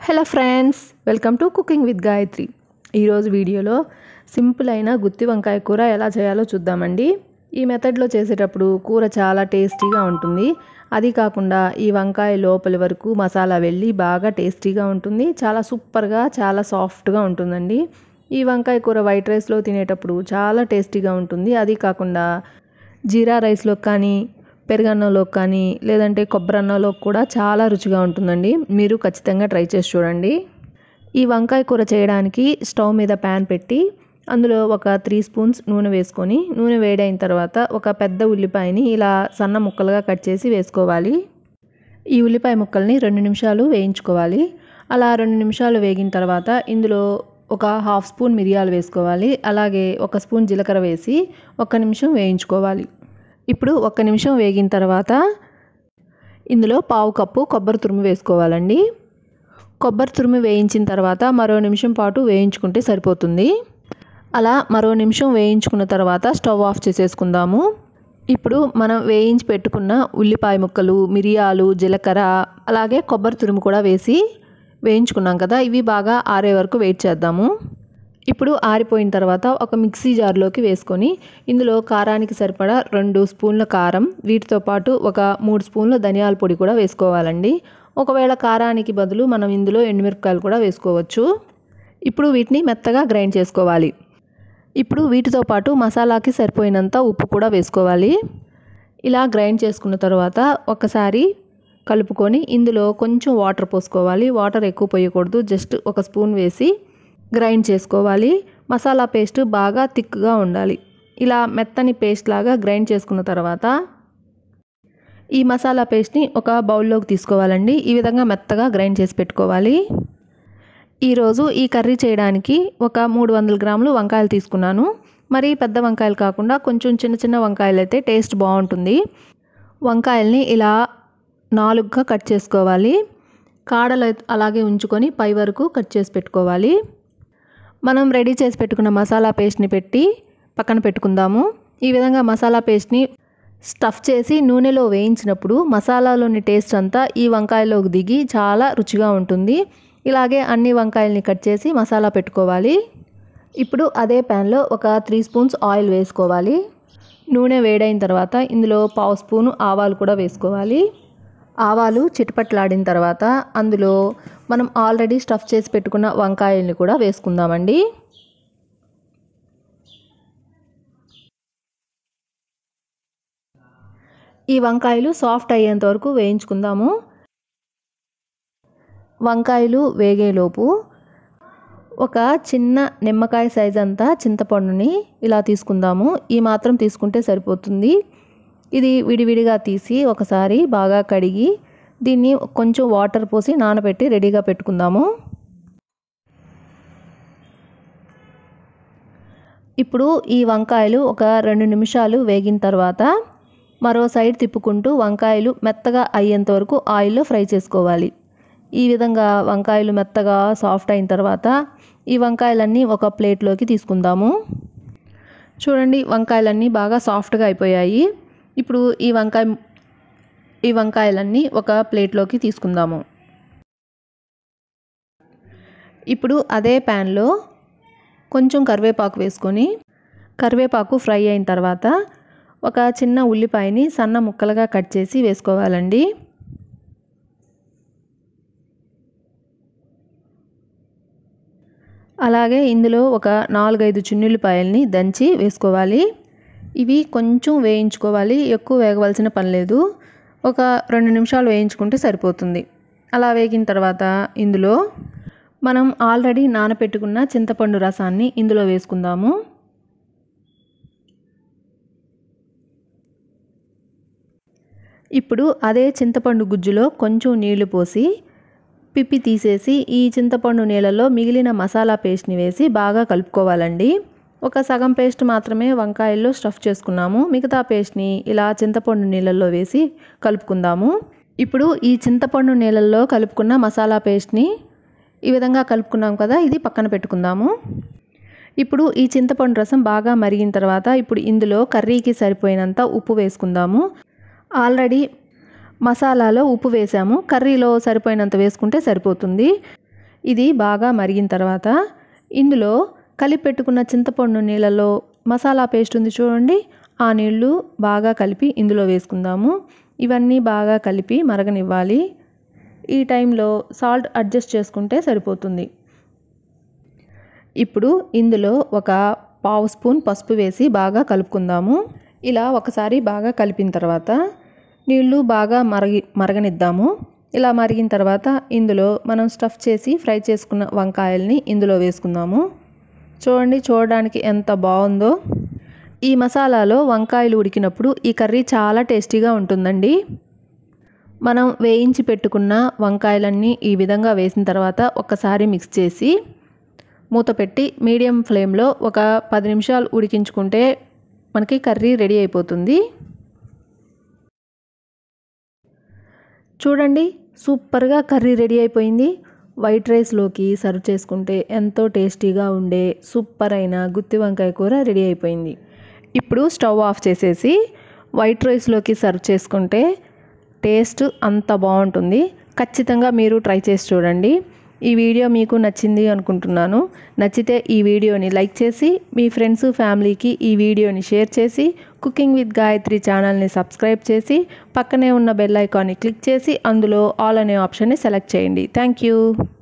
hello friends welcome to cooking with Gayatri ఈరోజు వీడియోలో simple అయిన గుత్తి వంకాయ కూర ఎలా చేయాలో చూద్దామండి ఈ మెథడ్లో చేసేటప్పుడు కూర చాలా టేస్టీగా ఉంటుంది అది కాకుండా ఈ వంకాయ లోపలి వరకు మసాలా వెళ్ళి బాగా టేస్టీగా ఉంటుంది చాలా సూపర్గా చాలా సాఫ్ట్గా ఉంటుందండి ఈ వంకాయ కూర వైట్ రైస్లో తినేటప్పుడు చాలా టేస్టీగా ఉంటుంది అది కాకుండా జీరా రైస్లో కానీ పెరుగన్నంలో కానీ లేదంటే కొబ్బరి అన్నంలో కూడా చాలా రుచిగా ఉంటుందండి మీరు ఖచ్చితంగా ట్రై చేసి చూడండి ఈ వంకాయ కూర చేయడానికి స్టవ్ మీద ప్యాన్ పెట్టి అందులో ఒక త్రీ స్పూన్స్ నూనె వేసుకొని నూనె వేడైన తర్వాత ఒక పెద్ద ఉల్లిపాయని ఇలా సన్న ముక్కలుగా కట్ చేసి వేసుకోవాలి ఈ ఉల్లిపాయ ముక్కల్ని రెండు నిమిషాలు వేయించుకోవాలి అలా రెండు నిమిషాలు వేగిన తర్వాత ఇందులో ఒక హాఫ్ స్పూన్ మిరియాలు వేసుకోవాలి అలాగే ఒక స్పూన్ జీలకర్ర వేసి ఒక నిమిషం వేయించుకోవాలి ఇప్పుడు ఒక్క నిమిషం వేగిన తర్వాత ఇందులో పావు కప్పు కొబ్బరి తురుము వేసుకోవాలండి కొబ్బరి తురుము వేయించిన తర్వాత మరో నిమిషం పాటు వేయించుకుంటే సరిపోతుంది అలా మరో నిమిషం వేయించుకున్న తర్వాత స్టవ్ ఆఫ్ చేసేసుకుందాము ఇప్పుడు మనం వేయించి పెట్టుకున్న ఉల్లిపాయ ముక్కలు మిరియాలు జీలకర్ర అలాగే కొబ్బరి తురుము కూడా వేసి వేయించుకున్నాం కదా ఇవి బాగా ఆరే వరకు వెయిట్ చేద్దాము ఇప్పుడు ఆరిపోయిన తర్వాత ఒక మిక్సీ జార్లోకి వేసుకొని ఇందులో కారానికి సరిపడా రెండు స్పూన్ల కారం వీటితో పాటు ఒక మూడు స్పూన్ల ధనియాల పొడి కూడా వేసుకోవాలండి ఒకవేళ కారానికి బదులు మనం ఇందులో ఎండుమిరపకాయలు కూడా వేసుకోవచ్చు ఇప్పుడు వీటిని మెత్తగా గ్రైండ్ చేసుకోవాలి ఇప్పుడు వీటితో పాటు మసాలాకి సరిపోయినంత ఉప్పు కూడా వేసుకోవాలి ఇలా గ్రైండ్ చేసుకున్న తర్వాత ఒకసారి కలుపుకొని ఇందులో కొంచెం వాటర్ పోసుకోవాలి వాటర్ ఎక్కువ పోయకూడదు జస్ట్ ఒక స్పూన్ వేసి గ్రైండ్ చేసుకోవాలి మసాలా పేస్ట్ బాగా థిక్గా ఉండాలి ఇలా మెత్తని పేస్ట్ లాగా గ్రైండ్ చేసుకున్న తర్వాత ఈ మసాలా పేస్ట్ని ఒక బౌల్లోకి తీసుకోవాలండి ఈ విధంగా మెత్తగా గ్రైండ్ చేసి పెట్టుకోవాలి ఈరోజు ఈ కర్రీ చేయడానికి ఒక మూడు వందల గ్రాములు వంకాయలు తీసుకున్నాను మరి పెద్ద వంకాయలు కాకుండా కొంచెం చిన్న చిన్న వంకాయలు అయితే టేస్ట్ బాగుంటుంది వంకాయల్ని ఇలా నాలుగుగా కట్ చేసుకోవాలి కాడలు అలాగే ఉంచుకొని పై వరకు కట్ చేసి పెట్టుకోవాలి మనం రెడీ చేసి పెట్టుకున్న మసాలా పేస్ట్ని పెట్టి పక్కన పెట్టుకుందాము ఈ విధంగా మసాలా పేస్ట్ని స్టఫ్ చేసి నూనెలో వేయించినప్పుడు మసాలాలోని టేస్ట్ అంతా ఈ వంకాయలోకి దిగి చాలా రుచిగా ఉంటుంది ఇలాగే అన్ని వంకాయల్ని కట్ చేసి మసాలా పెట్టుకోవాలి ఇప్పుడు అదే ప్యాన్లో ఒక త్రీ స్పూన్స్ ఆయిల్ వేసుకోవాలి నూనె వేడైన తర్వాత ఇందులో పావు స్పూను ఆవాలు కూడా వేసుకోవాలి ఆవాలు చిటపట్లాడిన తర్వాత అందులో మనం ఆల్రెడీ స్టఫ్ చేసి పెట్టుకున్న వంకాయల్ని కూడా వేసుకుందామండి ఈ వంకాయలు సాఫ్ట్ అయ్యేంత వరకు వేయించుకుందాము వంకాయలు వేగేలోపు ఒక చిన్న నిమ్మకాయ సైజ్ అంతా చింతపండుని ఇలా తీసుకుందాము ఈ మాత్రం తీసుకుంటే సరిపోతుంది ఇది విడివిడిగా తీసి ఒకసారి బాగా కడిగి దీన్ని కొంచెం వాటర్ పోసి నానబెట్టి రెడీగా పెట్టుకుందాము ఇప్పుడు ఈ వంకాయలు ఒక రెండు నిమిషాలు వేగిన తర్వాత మరో సైడ్ తిప్పుకుంటూ వంకాయలు మెత్తగా అయ్యేంత వరకు ఆయిల్లో ఫ్రై చేసుకోవాలి ఈ విధంగా వంకాయలు మెత్తగా సాఫ్ట్ అయిన తర్వాత ఈ వంకాయలన్నీ ఒక ప్లేట్లోకి తీసుకుందాము చూడండి వంకాయలన్నీ బాగా సాఫ్ట్గా అయిపోయాయి ఇప్పుడు ఈ వంకాయ ఈ వంకాయలన్నీ ఒక ప్లేట్లోకి తీసుకుందాము ఇప్పుడు అదే ప్యాన్లో కొంచెం కరివేపాకు వేసుకొని కరివేపాకు ఫ్రై అయిన తర్వాత ఒక చిన్న ఉల్లిపాయని సన్న ముక్కలుగా కట్ చేసి వేసుకోవాలండి అలాగే ఇందులో ఒక నాలుగైదు చున్నుల్లిపాయల్ని దంచి వేసుకోవాలి ఇవి కొంచెం వేయించుకోవాలి ఎక్కువ వేగవలసిన పని లేదు ఒక రెండు నిమిషాలు వేయించుకుంటే సరిపోతుంది అలా వేగిన తర్వాత ఇందులో మనం ఆల్రెడీ నానపెట్టుకున్న చింతపండు రసాన్ని ఇందులో వేసుకుందాము ఇప్పుడు అదే చింతపండు గుజ్జులో కొంచెం నీళ్లు పోసి పిప్పి తీసేసి ఈ చింతపండు నీళ్ళలో మిగిలిన మసాలా పేస్ట్ని వేసి బాగా కలుపుకోవాలండి ఒక సగం పేస్ట్ మాత్రమే వంకాయల్లో స్టఫ్ చేసుకున్నాము మిగతా పేస్ట్ని ఇలా చింతపండు నీళ్ళల్లో వేసి కలుపుకుందాము ఇప్పుడు ఈ చింతపండు నీళ్ళల్లో కలుపుకున్న మసాలా పేస్ట్ని ఈ విధంగా కలుపుకున్నాం కదా ఇది పక్కన పెట్టుకుందాము ఇప్పుడు ఈ చింతపండు రసం బాగా మరిగిన తర్వాత ఇప్పుడు ఇందులో కర్రీకి సరిపోయినంత ఉప్పు వేసుకుందాము ఆల్రెడీ మసాలాలో ఉప్పు వేసాము కర్రీలో సరిపోయినంత వేసుకుంటే సరిపోతుంది ఇది బాగా మరిగిన తర్వాత ఇందులో కలిపి పెట్టుకున్న చింతపండు నీళ్ళలో మసాలా పేస్ట్ ఉంది చూడండి ఆ నీళ్ళు బాగా కలిపి ఇందులో వేసుకుందాము ఇవన్నీ బాగా కలిపి మరగనివ్వాలి ఈ టైంలో సాల్ట్ అడ్జస్ట్ చేసుకుంటే సరిపోతుంది ఇప్పుడు ఇందులో ఒక పావు స్పూన్ పసుపు వేసి బాగా కలుపుకుందాము ఇలా ఒకసారి బాగా కలిపిన తర్వాత నీళ్ళు బాగా మరగి మరగనిద్దాము ఇలా మరిగిన తర్వాత ఇందులో మనం స్టఫ్ చేసి ఫ్రై చేసుకున్న వంకాయల్ని ఇందులో వేసుకుందాము చూడండి చూడడానికి ఎంత బాగుందో ఈ మసాలాలో వంకాయలు ఉడికినప్పుడు ఈ కర్రీ చాలా టేస్టీగా ఉంటుందండి మనం వేయించి పెట్టుకున్న వంకాయలన్నీ ఈ విధంగా వేసిన తర్వాత ఒక్కసారి మిక్స్ చేసి మూత పెట్టి మీడియం ఫ్లేమ్లో ఒక పది నిమిషాలు ఉడికించుకుంటే మనకి కర్రీ రెడీ అయిపోతుంది చూడండి సూపర్గా కర్రీ రెడీ అయిపోయింది వైట్ రైస్లోకి సర్వ్ చేసుకుంటే ఎంతో టేస్టీగా ఉండే సూపర్ అయిన గుత్తి వంకాయ కూర రెడీ అయిపోయింది ఇప్పుడు స్టవ్ ఆఫ్ చేసేసి వైట్ రైస్లోకి సర్వ్ చేసుకుంటే టేస్ట్ అంత బాగుంటుంది ఖచ్చితంగా మీరు ట్రై చేసి చూడండి ఈ వీడియో మీకు నచ్చింది అనుకుంటున్నాను నచ్చితే ఈ వీడియోని లైక్ చేసి మీ ఫ్రెండ్స్ ఫ్యామిలీకి ఈ వీడియోని షేర్ చేసి కుకింగ్ విత్ గాయత్రి ఛానల్ని సబ్స్క్రైబ్ చేసి పక్కనే ఉన్న బెల్ ఐకాన్ని క్లిక్ చేసి అందులో ఆల్ అనే ఆప్షన్ని సెలెక్ట్ చేయండి థ్యాంక్ యూ